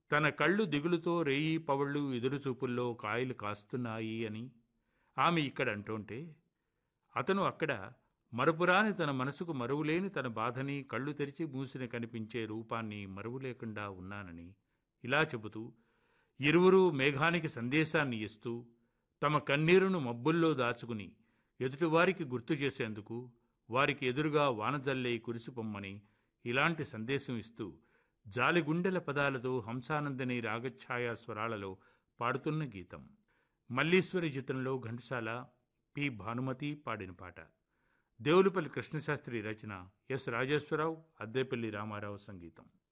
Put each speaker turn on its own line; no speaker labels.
తన కళ్ళు దిగులుతో రేయి పవళ్ళు ఎదురుచూపుల్లో కాయలు కాస్తున్నాయి అని ఆమె ఇక్కడ అంటుంటే అతను అక్కడ మరుపురాని తన మనసుకు మరువులేని తన బాధని కళ్ళు తెరిచి మూసిన కనిపించే రూపాన్ని మరువు లేకుండా ఉన్నానని ఇలా చెబుతూ ఇరువురు మేఘానికి సందేశాన్ని ఇస్తూ తమ కన్నీరును మబ్బుల్లో దాచుకుని ఎదుటివారికి గుర్తు చేసేందుకు వారికి ఎదురుగా వానజల్లే కురిసిపొమ్మని ఇలాంటి సందేశం ఇస్తూ జాలిగుండెల పదాలతో హంసానందని రాగఛాయా స్వరాలలో పాడుతున్న గీతం మల్లీశ్వరి చిత్రంలో ఘంటసాల పి భానుమతి పాడిన పాట దేవులపల్లి కృష్ణశాస్త్రి రచన ఎస్ రాజేశ్వరరావు అద్దేపల్లి రామారావు సంగీతం